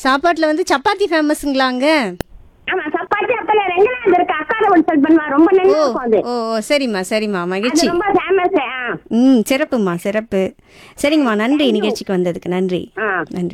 சாப்பாட்டில் வந்து சப்பாத்தி ஃபேமஸுங்களாங்க ஆமா சப்பாத்தி அப்பல ரெங்கநாத் இருக்கு அக்கால ஒன்சல் பண்ணுவா ரொம்ப ஓ நல்லா இருக்கும் அது ஓ ஓ, சரிம்மா சரிம்மா அது மகிழ்ச்சி ரொம்ப ஃபேமஸ் ம் சிறப்புமா சிறப்பு சரிங்கம்மா நன்றி நிகழ்ச்சிக்கு வந்ததுக்கு நன்றி ஆ நன்றி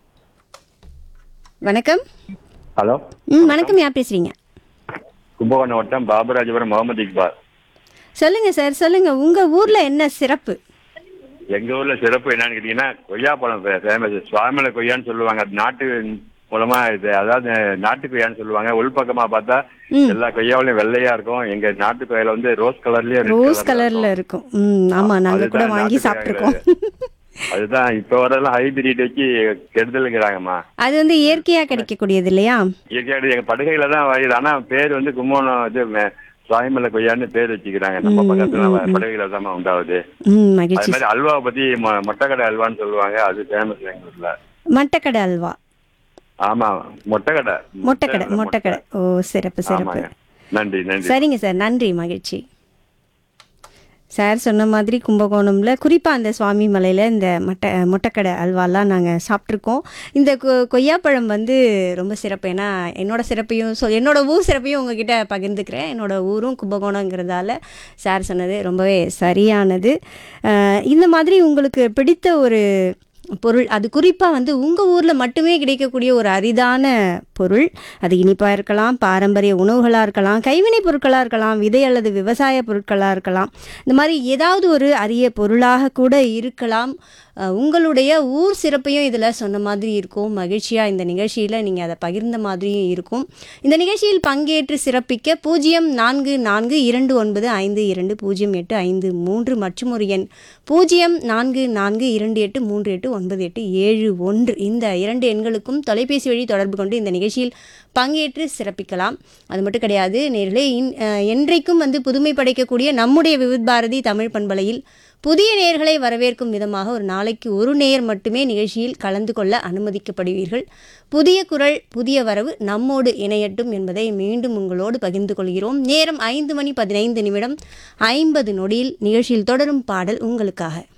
வணக்கம் ஹலோ ம் வணக்கம் யார் பேசுறீங்க கும்பகோணம் வட்டம் பாபராஜபுரம் முகமது இக்பால் சொல்லுங்க சார் சொல்லுங்க உங்க ஊர்ல என்ன சிறப்பு எங்க ஊர்ல சிறப்பு என்னன்னு கேட்டீங்கன்னா கொய்யாப்பழம் ஃபேமஸ் சுவாமிமலை கொய்யான்னு சொல்லுவாங்க அது நாட்டு மூலமா இது அதாவது நாட்டு கொய்யான்னு சொல்லுவாங்க உள்பக்கமா பார்த்தா ம். எல்லா கொய்யாவிலையும் வெள்ளையா இருக்கும் எங்க நாட்டு கொய்யால வந்து ரோஸ் கலர்லயே red ரோஸ் colourல கலர்ல இருக்கும். இருக்கும் ம் ஆமா நாங்க கூட அதுதான் வாங்கி நாட்டு சாப்பிட்டுருக்கோம் அதுதான் இப்ப வரதெல்லாம் ஹைபிரிட் வச்சு கெடுதலுங்கிறாங்கம்மா அது வந்து இயற்கையா கிடைக்கக்கூடியது இல்லையா இயற்கையாடு எங்க படுகையில தான் வருது ஆனா பேர் வந்து கும்பகோணம் இது மே- சுவாமிமலை கொய்யான்னு பேர் வச்சுக்கிறாங்க நம்ம பக்கத்துல படுகையில தான் உண்டாகுது ம் அது மகிழ்ச்சி மாதிரி அல்வாவை பத்தி மொ- மொட்டைக்கடை அல்வான்னு சொல்லுவாங்க அது ஃபேமஸ் எங்க ஊர்ல மட்டக்கடை அல்வா ஆமா மொட்டைக்கடை மொட்டைக்கடை மொட்டைக்கடை ஓ சிறப்பு சிறப்பு ஆமாங்க நன்றி நன்றி சரிங்க சார் நன்றி மகிழ்ச்சி சார் சொன்ன மாதிரி கும்பகோணம்ல குறிப்பாக அந்த சுவாமி மலையில் இந்த மட்டை மொட்டைக்கடை அல்வாலாம் நாங்கள் சாப்பிட்ருக்கோம் இந்த கொ- கொய்யாப்பழம் வந்து ரொம்ப சிறப்பு ஏன்னா என்னோட சிறப்பையும் சொல் என்னோட ஊர் சிறப்பையும் உங்ககிட்ட பகிர்ந்துக்கிறேன் என்னோட ஊரும் கும்பகோணங்கிறதால சார் சொன்னது ரொம்பவே சரியானது அஹ் இந்த மாதிரி உங்களுக்கு பிடித்த ஒரு பொருள் அது குறிப்பாக வந்து உங்கள் ஊரில் மட்டுமே கிடைக்கக்கூடிய ஒரு அரிதான பொருள் அது இனிப்பாக இருக்கலாம் பாரம்பரிய உணவுகளாக இருக்கலாம் கைவினைப் பொருட்களாக இருக்கலாம் விதை அல்லது விவசாய பொருட்களாக இருக்கலாம் இந்த மாதிரி ஏதாவது ஒரு அரிய பொருளாக கூட இருக்கலாம் அஹ் உங்களுடைய ஊர் சிறப்பையும் இதில் சொன்ன மாதிரி இருக்கும் மகிழ்ச்சியாக இந்த நிகழ்ச்சியில் நீங்கள் அதை பகிர்ந்த மாதிரியும் இருக்கும் இந்த நிகழ்ச்சியில் பங்கேற்று சிறப்பிக்க பூஜ்ஜியம் நான்கு நான்கு இரண்டு ஒன்பது ஐந்து இரண்டு பூஜ்ஜியம் எட்டு ஐந்து மூன்று மற்றும் ஒரு எண் பூஜ்ஜியம் நான்கு நான்கு இரண்டு எட்டு மூன்று எட்டு ஒன்பது எட்டு ஏழு ஒன்று இந்த இரண்டு எண்களுக்கும் தொலைபேசி வழி தொடர்பு கொண்டு இந்த நிகழ்ச்சியில் பங்கேற்று சிறப்பிக்கலாம் அது மட்டும் கிடையாது நேர்களே இன் அஹ் என்றைக்கும் வந்து புதுமை படைக்கக்கூடிய நம்முடைய விவித் பாரதி தமிழ் பண்பலையில் புதிய நேயர்களை வரவேற்கும் விதமாக ஒரு நாளைக்கு ஒரு நேயர் மட்டுமே நிகழ்ச்சியில் கலந்து கொள்ள அனுமதிக்கப்படுவீர்கள் புதிய குரல் புதிய வரவு நம்மோடு இணையட்டும் என்பதை மீண்டும் உங்களோடு பகிர்ந்து கொள்கிறோம் நேரம் ஐந்து மணி பதினைந்து நிமிடம் ஐம்பது நொடியில் நிகழ்ச்சியில் தொடரும் பாடல் உங்களுக்காக